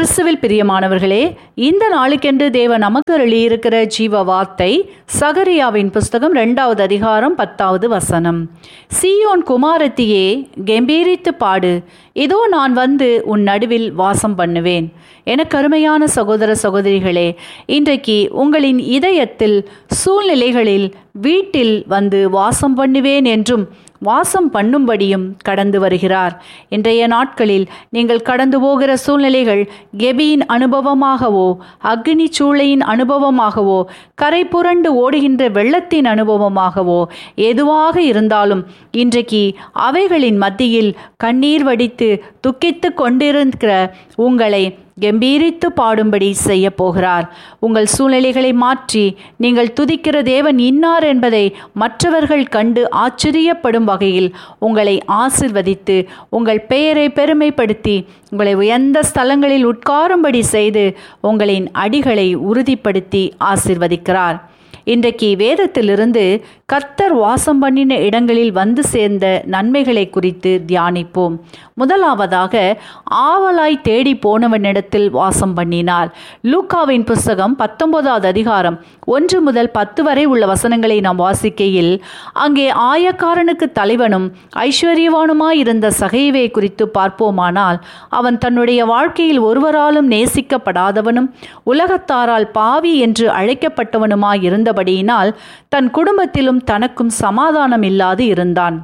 கிறிஸ்துவில் பிரியமானவர்களே இந்த நாளுக்கென்று தேவன் நமக்கு அருளியிருக்கிற ஜீவ வார்த்தை சகரியாவின் புஸ்தகம் இரண்டாவது அதிகாரம் பத்தாவது வசனம் சீயோன் குமாரத்தியே கெம்பீரித்து பாடு இதோ நான் வந்து உன் நடுவில் வாசம் பண்ணுவேன் எனக்கு அருமையான சகோதர சகோதரிகளே இன்றைக்கு உங்களின் இதயத்தில் சூழ்நிலைகளில் வீட்டில் வந்து வாசம் பண்ணுவேன் என்றும் வாசம் பண்ணும்படியும் கடந்து வருகிறார் இன்றைய நாட்களில் நீங்கள் கடந்து போகிற சூழ்நிலைகள் கெபியின் அனுபவமாகவோ அக்னி சூளையின் அனுபவமாகவோ கரை புரண்டு ஓடுகின்ற வெள்ளத்தின் அனுபவமாகவோ எதுவாக இருந்தாலும் இன்றைக்கு அவைகளின் மத்தியில் கண்ணீர் வடித்து துக்கித்து கொண்டிருக்கிற உங்களை கம்பீரித்து பாடும்படி செய்ய போகிறார் உங்கள் சூழ்நிலைகளை மாற்றி நீங்கள் துதிக்கிற தேவன் இன்னார் என்பதை மற்றவர்கள் கண்டு ஆச்சரியப்படும் வகையில் உங்களை ஆசிர்வதித்து உங்கள் பெயரை பெருமைப்படுத்தி உங்களை உயர்ந்த ஸ்தலங்களில் உட்காரும்படி செய்து உங்களின் அடிகளை உறுதிப்படுத்தி ஆசிர்வதிக்கிறார் இன்றைக்கு வேதத்திலிருந்து கர்த்தர் வாசம் பண்ணின இடங்களில் வந்து சேர்ந்த நன்மைகளை குறித்து தியானிப்போம் முதலாவதாக ஆவலாய் தேடி போனவனிடத்தில் வாசம் பண்ணினார் லூக்காவின் புஸ்தகம் பத்தொன்பதாவது அதிகாரம் ஒன்று முதல் பத்து வரை உள்ள வசனங்களை நாம் வாசிக்கையில் அங்கே ஆயக்காரனுக்கு தலைவனும் ஐஸ்வர்யவானுமாய் இருந்த சகைவை குறித்து பார்ப்போமானால் அவன் தன்னுடைய வாழ்க்கையில் ஒருவராலும் நேசிக்கப்படாதவனும் உலகத்தாரால் பாவி என்று அழைக்கப்பட்டவனுமாய் இருந்தபடியினால் தன் குடும்பத்திலும் தனக்கும் சமாதானம் இல்லாது இருந்தான்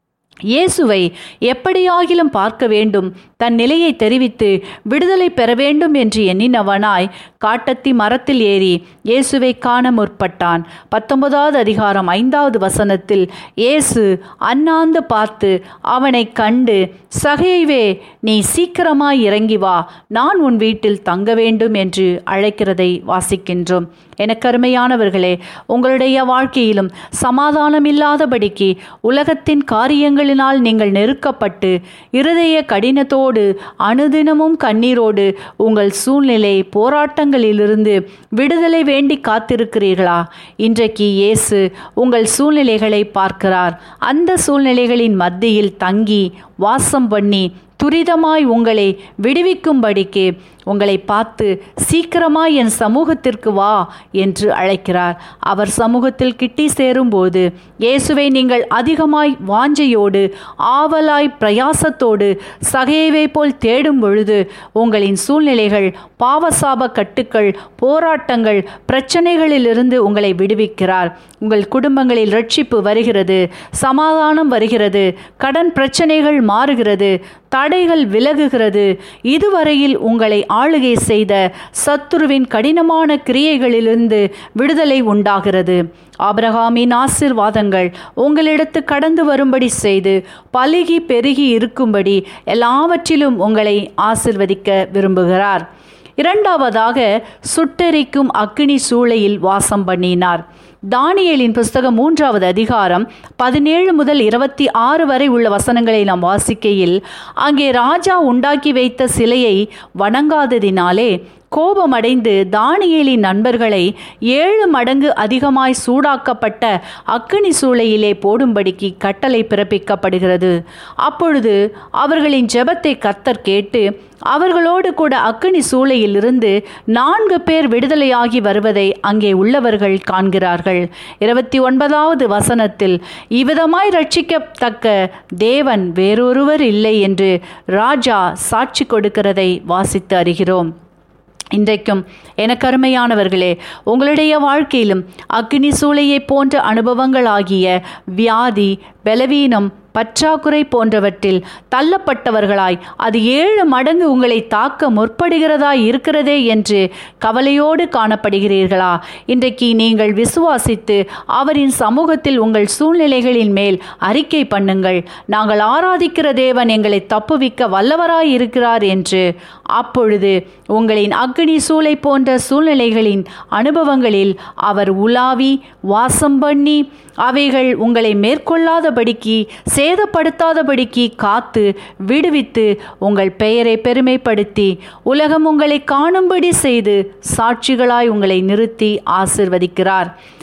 இயேசுவை எப்படியாகிலும் பார்க்க வேண்டும் தன் நிலையை தெரிவித்து விடுதலை பெற வேண்டும் என்று எண்ணினவனாய் காட்டத்தி மரத்தில் ஏறி இயேசுவை காண முற்பட்டான் பத்தொன்பதாவது அதிகாரம் ஐந்தாவது வசனத்தில் இயேசு அண்ணாந்து பார்த்து அவனை கண்டு சகைவே நீ சீக்கிரமாய் இறங்கி வா நான் உன் வீட்டில் தங்க வேண்டும் என்று அழைக்கிறதை வாசிக்கின்றோம் எனக்கு அருமையானவர்களே உங்களுடைய வாழ்க்கையிலும் சமாதானம் இல்லாதபடிக்கு உலகத்தின் காரியங்களினால் நீங்கள் நெருக்கப்பட்டு இருதய கடினத்தோடு அனுதினமும் கண்ணீரோடு உங்கள் சூழ்நிலை போராட்டங்களிலிருந்து விடுதலை வேண்டி காத்திருக்கிறீர்களா இன்றைக்கு இயேசு உங்கள் சூழ்நிலைகளை பார்க்கிறார் அந்த சூழ்நிலைகளின் மத்தியில் தங்கி வாசம் பண்ணி துரிதமாய் உங்களை விடுவிக்கும்படிக்கு உங்களை பார்த்து சீக்கிரமாய் என் சமூகத்திற்கு வா என்று அழைக்கிறார் அவர் சமூகத்தில் கிட்டி சேரும்போது இயேசுவை நீங்கள் அதிகமாய் வாஞ்சையோடு ஆவலாய் பிரயாசத்தோடு சகையவை போல் தேடும் பொழுது உங்களின் சூழ்நிலைகள் பாவசாப கட்டுக்கள் போராட்டங்கள் பிரச்சனைகளிலிருந்து உங்களை விடுவிக்கிறார் உங்கள் குடும்பங்களில் ரட்சிப்பு வருகிறது சமாதானம் வருகிறது கடன் பிரச்சனைகள் மாறுகிறது தடைகள் விலகுகிறது இதுவரையில் உங்களை ஆளுகை செய்த சத்துருவின் கடினமான கிரியைகளிலிருந்து விடுதலை உண்டாகிறது ஆபிரகாமின் ஆசிர்வாதங்கள் உங்களிடத்து கடந்து வரும்படி செய்து பலுகி பெருகி இருக்கும்படி எல்லாவற்றிலும் உங்களை ஆசிர்வதிக்க விரும்புகிறார் இரண்டாவதாக சுட்டெரிக்கும் அக்கினி சூளையில் வாசம் பண்ணினார் தானியலின் புஸ்தகம் மூன்றாவது அதிகாரம் பதினேழு முதல் இருபத்தி ஆறு வரை உள்ள வசனங்களை நாம் வாசிக்கையில் அங்கே ராஜா உண்டாக்கி வைத்த சிலையை வணங்காததினாலே கோபமடைந்து தானியேலின் நண்பர்களை ஏழு மடங்கு அதிகமாய் சூடாக்கப்பட்ட அக்கினி சூளையிலே போடும்படிக்கு கட்டளை பிறப்பிக்கப்படுகிறது அப்பொழுது அவர்களின் ஜெபத்தை கத்தர் கேட்டு அவர்களோடு கூட அக்கினி சூளையிலிருந்து நான்கு பேர் விடுதலையாகி வருவதை அங்கே உள்ளவர்கள் காண்கிறார்கள் இருபத்தி ஒன்பதாவது வசனத்தில் இவ்விதமாய் ரட்சிக்கத்தக்க தேவன் வேறொருவர் இல்லை என்று ராஜா சாட்சி கொடுக்கிறதை வாசித்து அறிகிறோம் இன்றைக்கும் எனக்கு அருமையானவர்களே உங்களுடைய வாழ்க்கையிலும் அக்னி சூளையை போன்ற அனுபவங்களாகிய வியாதி பலவீனம் பற்றாக்குறை போன்றவற்றில் தள்ளப்பட்டவர்களாய் அது ஏழு மடங்கு உங்களை தாக்க முற்படுகிறதா இருக்கிறதே என்று கவலையோடு காணப்படுகிறீர்களா இன்றைக்கு நீங்கள் விசுவாசித்து அவரின் சமூகத்தில் உங்கள் சூழ்நிலைகளின் மேல் அறிக்கை பண்ணுங்கள் நாங்கள் ஆராதிக்கிற தேவன் எங்களை தப்புவிக்க வல்லவராய் இருக்கிறார் என்று அப்பொழுது உங்களின் அக்னி சூளை போன்ற சூழ்நிலைகளின் அனுபவங்களில் அவர் உலாவி வாசம் பண்ணி அவைகள் உங்களை மேற்கொள்ளாதபடிக்கு சேதப்படுத்தாதபடிக்கு காத்து விடுவித்து உங்கள் பெயரை பெருமைப்படுத்தி உலகம் உங்களை காணும்படி செய்து சாட்சிகளாய் உங்களை நிறுத்தி ஆசிர்வதிக்கிறார்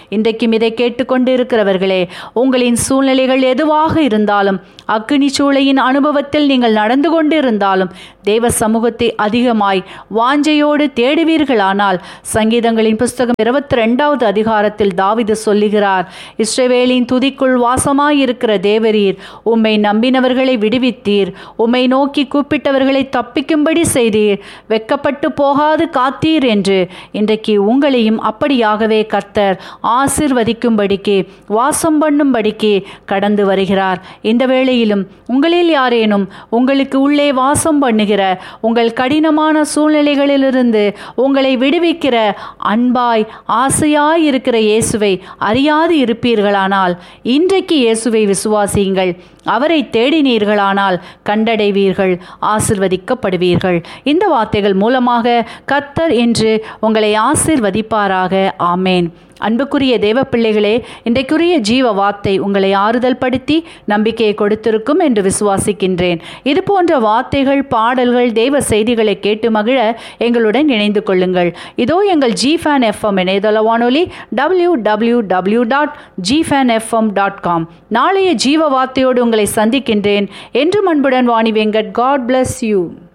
இன்றைக்கும் இதை கேட்டுக்கொண்டு இருக்கிறவர்களே உங்களின் சூழ்நிலைகள் எதுவாக இருந்தாலும் அக்னி சூளையின் அனுபவத்தில் நீங்கள் நடந்து கொண்டிருந்தாலும் தேவ சமூகத்தை அதிகமாய் வாஞ்சையோடு தேடுவீர்களானால் சங்கீதங்களின் புஸ்தகம் இருபத்தி ரெண்டாவது அதிகாரத்தில் தாவிது சொல்லுகிறார் இஸ்ரவேலின் துதிக்குள் வாசமாயிருக்கிற தேவரீர் உம்மை நம்பினவர்களை விடுவித்தீர் உம்மை நோக்கி கூப்பிட்டவர்களை தப்பிக்கும்படி செய்தீர் வெக்கப்பட்டு போகாது காத்தீர் என்று இன்றைக்கு உங்களையும் அப்படியாகவே கர்த்தர் ஆசிர்வதிக்கும்படிக்கு வாசம் பண்ணும்படிக்கு கடந்து வருகிறார் இந்த வேளையிலும் உங்களில் யாரேனும் உங்களுக்கு உள்ளே வாசம் பண்ணுகிற உங்கள் கடினமான சூழ்நிலைகளிலிருந்து உங்களை விடுவிக்கிற அன்பாய் ஆசையாய் இருக்கிற இயேசுவை அறியாது இருப்பீர்களானால் இன்றைக்கு இயேசுவை விசுவாசியுங்கள் அவரை தேடினீர்களானால் கண்டடைவீர்கள் ஆசிர்வதிக்கப்படுவீர்கள் இந்த வார்த்தைகள் மூலமாக கத்தர் என்று உங்களை ஆசிர்வதிப்பாராக ஆமேன் அன்புக்குரிய தேவ பிள்ளைகளே இன்றைக்குரிய ஜீவ வார்த்தை உங்களை ஆறுதல் படுத்தி நம்பிக்கையை கொடுத்திருக்கும் என்று விசுவாசிக்கின்றேன் இது போன்ற வார்த்தைகள் பாடல்கள் தேவ செய்திகளை கேட்டு மகிழ எங்களுடன் இணைந்து கொள்ளுங்கள் இதோ எங்கள் ஜி ஃபேன் எஃப்எம் இணையதள வானொலி W W W dot G fan FM dot com நாளைய ஜீவ வார்த்தையோடு உங்களை சந்திக்கின்றேன் என்றும் அன்புடன் Vani Venkat God bless you